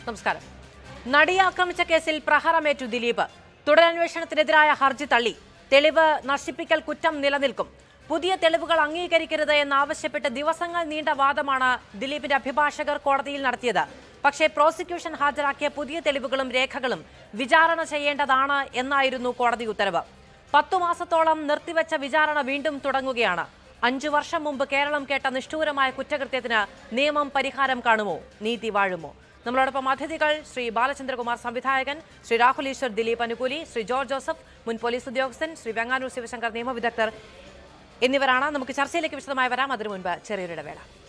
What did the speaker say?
നമസ്കാരം നടിയെ ആക്രമിച്ച കേസിൽ പ്രഹരമേറ്റു ദിലീപ് തുടരന്വേഷണത്തിനെതിരായ ഹർജി തള്ളി തെളിവ് നശിപ്പിക്കൽ കുറ്റം നിലനിൽക്കും പുതിയ തെളിവുകൾ അംഗീകരിക്കരുത് എന്നാവശ്യപ്പെട്ട് ദിവസങ്ങൾ നീണ്ട വാദമാണ് ദിലീപിന്റെ അഭിഭാഷകർ കോടതിയിൽ നടത്തിയത് പക്ഷേ പ്രോസിക്യൂഷൻ ഹാജരാക്കിയ പുതിയ തെളിവുകളും രേഖകളും വിചാരണ ചെയ്യേണ്ടതാണ് എന്നായിരുന്നു കോടതി ഉത്തരവ് പത്തു മാസത്തോളം നിർത്തിവെച്ച വിചാരണ വീണ്ടും തുടങ്ങുകയാണ് അഞ്ചു വർഷം മുമ്പ് കേരളം കേട്ട നിഷ്ഠൂരമായ കുറ്റകൃത്യത്തിന് നിയമം പരിഹാരം കാണുമോ നീതി വാഴുമോ നമ്മളോടൊപ്പം അതിഥികൾ ശ്രീ ബാലചന്ദ്രകുമാർ സംവിധായകൻ ശ്രീ രാഹുൽ ഈശ്വർ ദിലീപ് അനുകൂലി ശ്രീ ജോർജ് ജോസഫ് മുൻ പോലീസ് ഉദ്യോഗസ്ഥൻ ശ്രീ വെങ്ങാനൂർ ശിവശങ്കർ നിയമവിദഗ്ധർ എന്നിവരാണ് നമുക്ക് ചർച്ചയിലേക്ക് വിശദമായി വരാം അതിനു മുൻപ് ചെറിയൊരു ഇടവേള